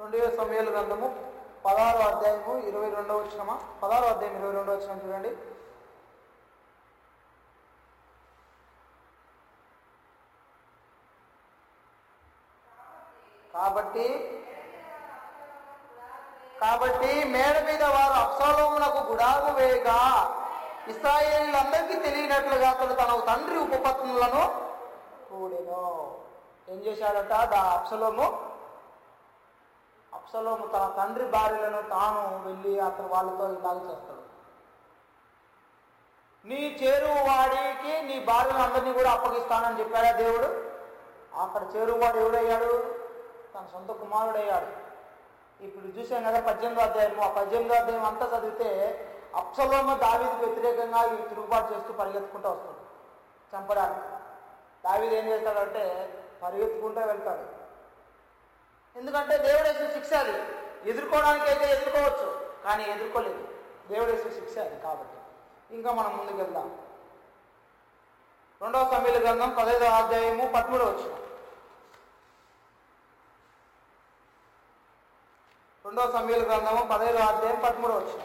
రెండవ సమయాల గ్రంథము పదహారో అధ్యాయము ఇరవై రెండవ వచ్చినమా పదహారో అధ్యాయం ఇరవై రెండవ వచ్చిన చూడండి కాబట్టి కాబట్టి మేడ మీద వారు అప్సలోమునకు గుడాగు వేయగా ఇస్రాయేలీలందరికీ తెలియనట్లుగా అతడు తన తండ్రి ఉపపత్నులను కూడెను ఏం చేశాడట దా అప్సలోము అప్సలోము తన తండ్రి భార్యలను తాను వెళ్ళి అతను వాళ్ళతో ఇలాగ చేస్తాడు నీ చేరువు వాడికి నీ భార్యలందరినీ కూడా అప్పగిస్తానని చెప్పాడా దేవుడు అక్కడ చేరువాడు ఎవడయ్యాడు తన సొంత కుమారుడయ్యాడు ఇప్పుడు చూసాం కదా పద్దెనిమిదో అధ్యాయం ఆ పద్దెనిమిదో అధ్యాయం అంతా చదివితే అప్సలోమ దావీదికి వ్యతిరేకంగా ఈ తిరుగుబాటు చేస్తూ పరిగెత్తుకుంటూ వస్తాడు చంపడానికి దావీది ఏం చేస్తాడంటే పరిగెత్తుకుంటూ వెళ్తాడు ఎందుకంటే దేవుడు వేసిన శిక్ష అది ఎదుర్కోవడానికి అయితే ఎదుర్కోవచ్చు కానీ ఎదుర్కోలేదు దేవుడు వేసిన శిక్ష అది కాబట్టి ఇంకా మనం ముందుకు వెళ్దాం రెండవ సమ్మెల గ్రంథం పదహైదవ అధ్యాయము పదమూడవ వచ్చిన రెండవ సమ్మెల గ్రంథము పదహైదవ అధ్యాయం పదమూడవ వచ్చిన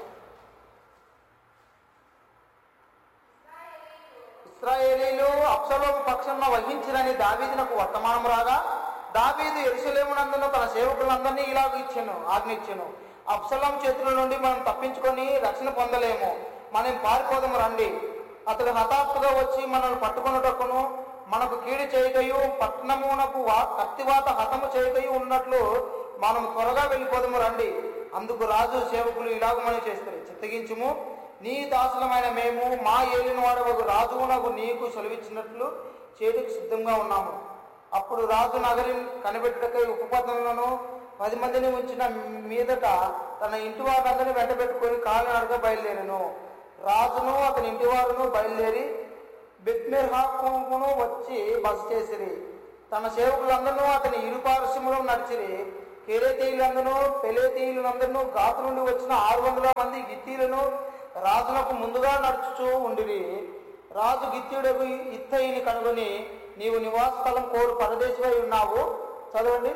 ఇస్రాయేలీలు అప్సలోము పక్షంలో వహించినని దావీదునకు వర్తమానం రాగా దావీదు ఎరుసలేమునందున తన సేవకులందరినీ ఇలాగ ఇచ్చాను ఆజ్ఞించాను అప్సలం చేతుల నుండి మనం తప్పించుకొని రక్షణ పొందలేము మనం పారిపోదాము రండి అతడు హఠాత్తుగా వచ్చి మనల్ని పట్టుకున్నటకును మనకు కీడు చేయకయు పట్టణమునకు వా కత్తివాత హతము చేయకయు ఉన్నట్లు మనం త్వరగా వెళ్ళిపోదాము రండి అందుకు రాజు సేవకులు ఇలాగమని చేస్తారు చిత్తగించుము నీ దాసులమైన మేము మా ఏలిన వాడవకు రాజునకు నీకు సెలవిచ్చినట్లు చేతికి సిద్ధంగా ఉన్నాము అప్పుడు రాజు నగరి కనిపెట్టుటకై ఉపపత్నులను పది మందిని ఉంచిన మీదట తన ఇంటి వారందరినీ వెంట పెట్టుకొని కాలినడక బయలుదేరను రాజును అతని ఇంటి వారును బయలుదేరి బెత్మెర్హాకును వచ్చి బస చేసిరి తన సేవకులందరూ అతని ఇరుపార్శ్వములో నడిచిరి కేరేతీయులందరూ పెలేతీయులందరూ గాతు నుండి వచ్చిన ఆరు వందల మంది గిత్తీలను రాజునకు ముందుగా నడుచుచూ ఉండిరి రాజు గిత్యుడకు ఇత్తయిని కనుగొని నీవు నివాస స్థలం కోరు పరదేశమై ఉన్నావు చదవండి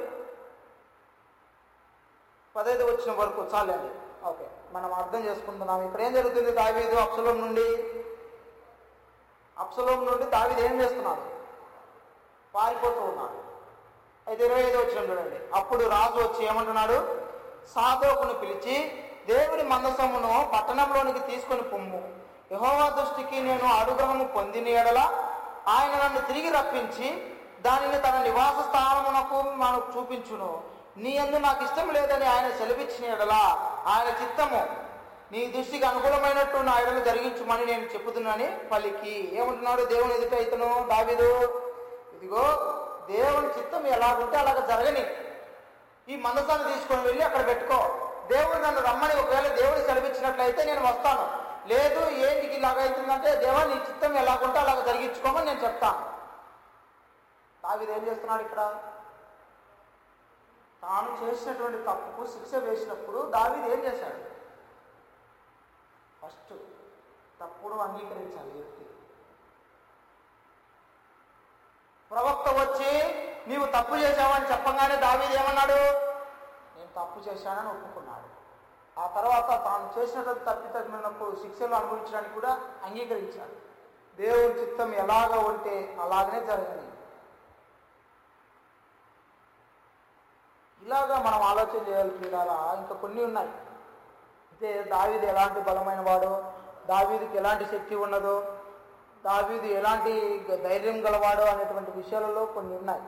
పదహైదు వచ్చిన వరకు చాలండి ఓకే మనం అర్థం చేసుకుంటున్నాం ఇప్పుడు ఏం జరుగుతుంది దావీదు అప్సలం నుండి అప్సలం నుండి దావీదు ఏం చేస్తున్నాడు పారిపోతూ ఉన్నాడు అయితే ఇరవై ఐదు వచ్చిన చూడండి అప్పుడు రాజు వచ్చి ఏమంటున్నాడు సాధోకును పిలిచి దేవుని మందసమును పట్టణంలోనికి తీసుకొని పొమ్ము యహోవా దృష్టికి నేను అనుగ్రహము పొందిన ఎడల ఆయన నన్ను తిరిగి రప్పించి దానిని తన నివాస స్థానమునకు మనకు చూపించును నీ అందు నాకు ఇష్టం లేదని ఆయన సెలవిచ్చిన ఎడల ఆయన చిత్తము నీ దృష్టికి అనుకూలమైనట్టు నా ఎడలు జరిగించుమని నేను చెప్పుతున్నానని పలికి ఏమంటున్నాడు దేవుని ఎదుట ఇతను దావిదు ఇదిగో దేవుని చిత్తం ఎలాగుంటే అలాగ జరగని ఈ మందసాన్ని తీసుకొని వెళ్ళి అక్కడ పెట్టుకో దేవుడు నన్ను రమ్మని ఒకవేళ దేవుడు సెలవిచ్చినట్లయితే నేను వస్తాను లేదు ఏంటికి ఇలాగ అవుతుందంటే దేవా నీ చిత్తం ఎలాగుంటే అలాగ జరిగించుకోమని నేను చెప్తాను దావిది ఏం చేస్తున్నాడు ఇక్కడ తాను చేసినటువంటి తప్పుకు శిక్ష వేసినప్పుడు దావిది ఏం చేశాడు ఫస్ట్ తప్పుడు అంగీకరించాలి వ్యక్తి ప్రవక్త వచ్చి నీవు తప్పు చేశావని చెప్పగానే దావీది ఏమన్నాడు నేను తప్పు చేశానని ఒప్పుకున్నాడు ఆ తర్వాత తాను చేసినటువంటి తప్పితమైనప్పుడు శిక్షలు అనుభవించడానికి కూడా అంగీకరించాడు దేవుడి చిత్తం ఎలాగ ఉంటే అలాగనే జరగని ఇలాగా మనం ఆలోచన చేయాలి చూడాలా ఇంకా కొన్ని ఉన్నాయి అయితే దావీది ఎలాంటి బలమైన వాడో దావీదికి ఎలాంటి శక్తి ఉన్నదో దావీదు ఎలాంటి ధైర్యం గలవాడో అనేటువంటి విషయాలలో కొన్ని ఉన్నాయి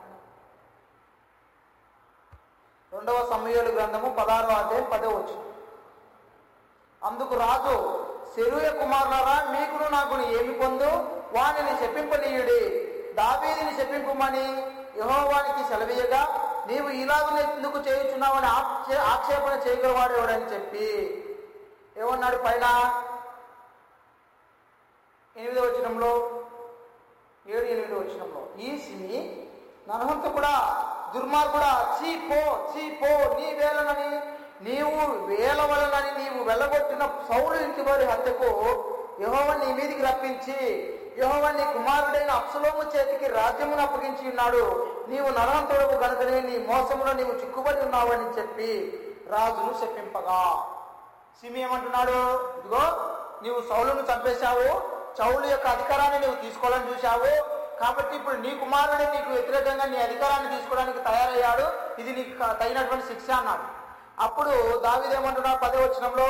రెండవ సమయాలు గ్రంథము పదహారవ అధ్యాయం పదో వచ్చు అందుకు రాజు శరూయ కుమారులారా మీకును నాకును ఏమి పొందు వానిని శపింపనీయుడి దావీదిని శపింపమని యహోవానికి సెలవీయగా నీవు ఇలాగ ఎందుకు చేయుచున్నావని ఆక్షే ఆక్షేపణ చేయగలవాడు ఎవడని చెప్పి ఏమన్నాడు పైన ఎనిమిదో వచనంలో ఏడు ఎనిమిదో వచనంలో ఈసి నరహంత కూడా దుర్మార్గుడా చీ పో చీ పో నీ వేలనని నీవు వేల వలనని నీవు వెళ్ళగొట్టిన సౌరు ఇంటి వారి హత్యకు యహోవ నీ మీదికి రప్పించి యహోవ నీ కుమారుడైన అప్సలోము చేతికి రాజ్యమును అప్పగించి ఉన్నాడు నీవు నరహంతుడవు గనుకనే నీ మోసములో నీవు చిక్కుబడి ఉన్నావని చెప్పి రాజును శపింపగా సిమి ఏమంటున్నాడు ఇదిగో నీవు సౌలును చంపేశావు చౌలు యొక్క అధికారాన్ని నీవు తీసుకోవాలని చూశావు కాబట్టి ఇప్పుడు నీ కుమారుడే నీకు వ్యతిరేకంగా నీ అధికారాన్ని తీసుకోవడానికి తయారయ్యాడు ఇది నీకు క- తగినటువంటి శిక్ష అన్నాడు అప్పుడు దావిదేమంటున్నాడు పదే వచనంలో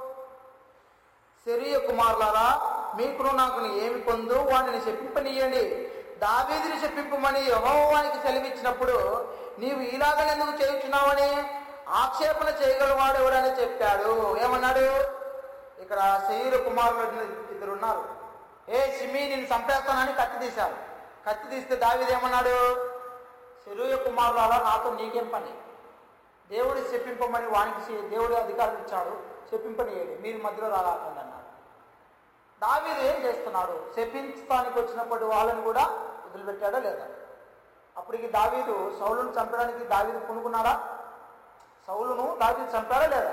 శరీర కుమారులారా మీకును నాకు ఏమి పొందు వాడిని చెప్పింపనీయండి దావీదిని చెప్పింపమని యహోవానికి సెలవిచ్చినప్పుడు నీవు ఇలాగని ఎందుకు చేయించున్నావని ఆక్షేపణ చేయగలవాడు ఎవడని చెప్పాడు ఏమన్నాడు ఇక్కడ శరీర కుమారులు ఇద్దరు ఉన్నారు ఏ సిమి నేను చంపేస్తానని కత్తి తీశారు కత్తి తీస్తే దావీది ఏమన్నాడు శరీర కుమారులారా నాతో నీకేం పని దేవుడు చెప్పింపమని వానికి చే- దేవుడు అధికారం ఇచ్చాడు చెప్పింపనియండి మీరు మధ్యలో రాకండి అన్నాడు దావీదు ఏం చేస్తున్నాడు శపించడానికి వచ్చినప్పటి వాళ్ళని కూడా వదిలిపెట్టాడా లేదా అప్పటికి దావీదు సౌలును చంపడానికి దావీదు పూనుకున్నాడా సౌలును దావీదు చంపాడా లేదా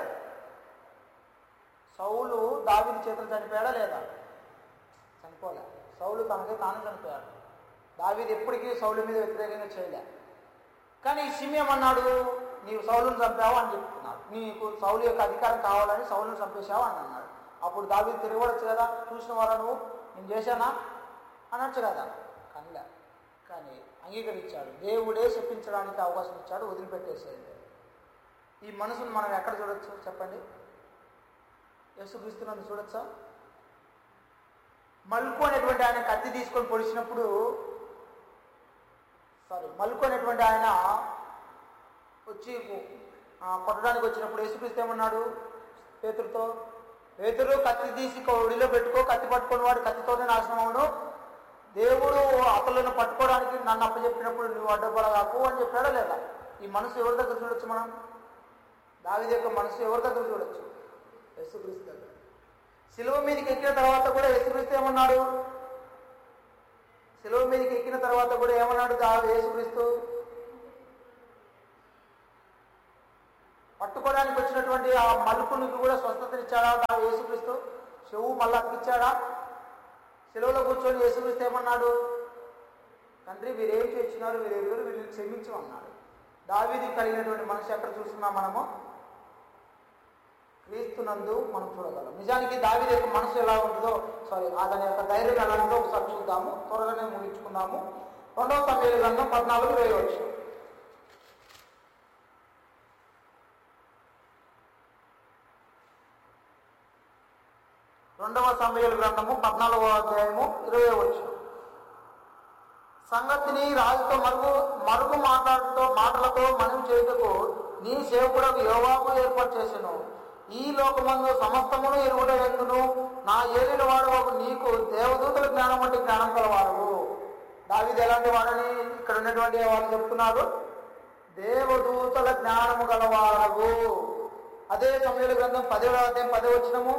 సౌలు దావీదు చేతులు చనిపోయాడా లేదా చనిపోలే సౌలు తనకే తాను చనిపోయాడు దావీదు ఎప్పటికీ సౌలు మీద వ్యతిరేకంగా చేయలే కానీ ఈ సిమియం అన్నాడు నీవు సౌలును చంపావు అని చెప్తున్నాడు నీకు సౌలు యొక్క అధికారం కావాలని సౌలును చంపేశావు అని అన్నాడు అప్పుడు దావీదు తిరగవచ్చు కదా చూసిన వారా నువ్వు నేను చేశానా అనొచ్చు కదా కనలే కానీ అంగీకరించాడు దేవుడే చెప్పించడానికి అవకాశం ఇచ్చాడు వదిలిపెట్టేసేది ఈ మనసును మనం ఎక్కడ చూడొచ్చు చెప్పండి యేసుక్రీస్తునందు చూడొచ్చా మల్కు అనేటువంటి ఆయన కత్తి తీసుకొని పొడిచినప్పుడు సారీ మల్కు అనేటువంటి ఆయన వచ్చి ఆ, కొట్టడానికి వచ్చినప్పుడు యేసుక్రీస్తు ఏమన్నాడు పేతురుతో పేతురు కత్తి తీసి ఒడిలో పెట్టుకో కత్తి పట్టుకొని వాడు కత్తితోనే నాశనం అవును దేవుడు అతలను పట్టుకోవడానికి నన్ను అప్పచెప్పినప్పుడు నువ్వు అడ్డపడగాకు అని చెప్పాడా లేదా ఈ మనసు ఎవరి దగ్గర చూడొచ్చు మనం దావిది యొక్క మనసు ఎవరి దగ్గర చూడొచ్చు యేసుక్రీస్తు దగ్గర శిలువ మీదకి ఎక్కిన తర్వాత కూడా యేసుక్రీస్తు ఏమన్నాడు శిలువ మీదకి ఎక్కిన తర్వాత కూడా ఏమన్నాడు దా యేసుక్రీస్తు పట్టుకోవడానికి వచ్చినటువంటి ఆ మలుపునికి కూడా స్వస్థతనిచ్చాడా దా యేసుక్రీస్తు చెవు మళ్ళా అతికిచ్చాడా సెలవులో కూర్చొని యేసుక్రీస్తు ఏమన్నాడు తండ్రి వీరేం చేస్తున్నారు వీరెవరు వీరిని క్షమించు అన్నాడు దావీది కలిగినటువంటి మనిషి ఎక్కడ చూస్తున్నాం మనము క్రీస్తునందు మనం చూడగలం నిజానికి దావీది యొక్క మనసు ఎలా ఉంటుందో సారీ అతని యొక్క ధైర్యం ఎలా ఉందో ఒకసారి చూద్దాము త్వరగానే ముగించుకుందాము రెండవ సమయాల గ్రంథం పద్నాలుగు వేయవచ్చు రెండవ సమయాల గ్రంథము పద్నాలుగవ అధ్యాయము ఇరవై వచ్చు సంగతిని రాజుతో మరుగు మరుగు మాట్లాడుతూ మాటలతో మనం చేయుటకు నీ సేవకుడకు యోవాకు ఏర్పాటు చేసెను ఈ లోకమందు సమస్తమును ఎరుగుట ఎందును నా ఏలిన వాడు నీకు దేవదూతల జ్ఞానం వంటి జ్ఞానం కలవాడు దావిది ఎలాంటి వాడని ఇక్కడ ఉన్నటువంటి వాళ్ళు చెప్తున్నారు దేవదూతల జ్ఞానము గలవాడవు అదే సమయాల గ్రంథం పదేవ అధ్యాయం పదే వచ్చినము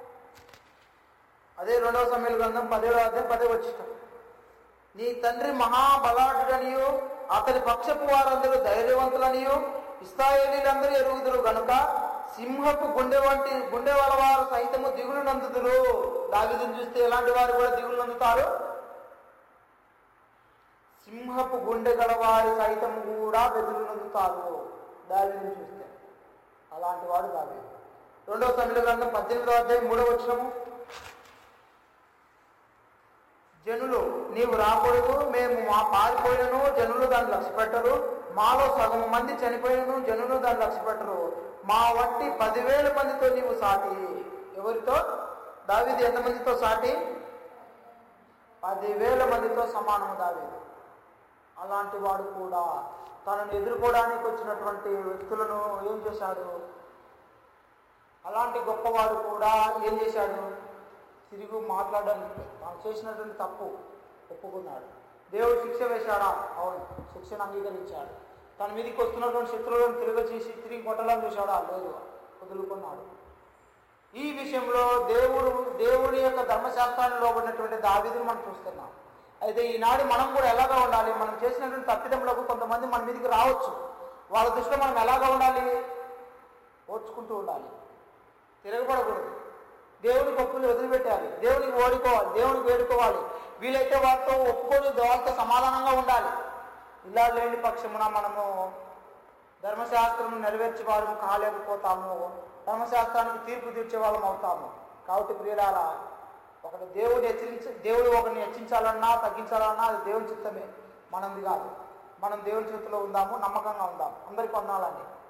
అదే రెండవ సమయాల గ్రంథం పదేవ అధ్యాయం పదే వచ్చినాము నీ తండ్రి మహాబలాఢుడనియు అతని పక్షపు వారందరూ ధైర్యవంతులనియు ఇస్రాయేలీలందరూ ఎరుగుదురు గనుక సింహపు గుండె వంటి గుండె వారు సైతము దిగులు నందుదురు దావిదిని చూస్తే ఎలాంటి వారు కూడా దిగులు నందుతారు సింహపు గుండె గలవారి సైతము కూడా బెదురు నందుతారు దావిదిని చూస్తే అలాంటి వాడు దావి రెండవ సమయంలో గ్రంథం పద్దెనిమిదవ అధ్యాయం మూడవ వచ్చినము జనులు నీవు రాకూడదు మేము మా పారిపోయినను జనులు దాన్ని లక్ష్య పెట్టరు మాలో సగం మంది చనిపోయినను జనులు దాన్ని లక్ష్య పెట్టరు మా వంటి పదివేల మందితో నీవు సాటి ఎవరితో దావీది ఎంతమందితో సాటి పదివేల మందితో సమానము దావీదు అలాంటి వాడు కూడా తనను ఎదుర్కోవడానికి వచ్చినటువంటి వ్యక్తులను ఏం చేశాడు అలాంటి గొప్పవాడు కూడా ఏం చేశాడు తిరిగి మాట్లాడడానికి తాను చేసినటువంటి తప్పు ఒప్పుకున్నాడు దేవుడు శిక్ష వేశాడా అవును శిక్షను అంగీకరించాడు తన మీదకి వస్తున్నటువంటి శత్రువులను తిరిగి చేసి తిరిగి కొట్టాలని చూశాడా లేదు వదులుకున్నాడు ఈ విషయంలో దేవుడు దేవుడి యొక్క ధర్మశాస్త్రాన్ని లోబడినటువంటి దావీదుని మనం చూస్తున్నాం అయితే ఈనాడు మనం కూడా ఎలాగా ఉండాలి మనం చేసినటువంటి తప్పిదములకు కొంతమంది మన మీదకి రావచ్చు వాళ్ళ దృష్టిలో మనం ఎలాగా ఉండాలి ఓర్చుకుంటూ ఉండాలి తిరగబడకూడదు దేవుని పప్పులు వదిలిపెట్టాలి దేవునికి ఓడుకోవాలి దేవునికి వేడుకోవాలి వీలైతే వారితో ఒప్పుకొని వాళ్ళతో సమాధానంగా ఉండాలి ఇలా లేని పక్షమున మనము ధర్మశాస్త్రం నెరవేర్చే వారు కాలేకపోతాము ధర్మశాస్త్రానికి తీర్పు తీర్చే వాళ్ళం అవుతాము కాబట్టి ప్రియులారా ఒకటి దేవుడు హెచ్చరించి దేవుడు ఒకరిని హెచ్చించాలన్నా తగ్గించాలన్నా అది దేవుని చిత్తమే మనది కాదు మనం దేవుని చేతిలో ఉందాము నమ్మకంగా ఉందాము అందరికీ వందాలండి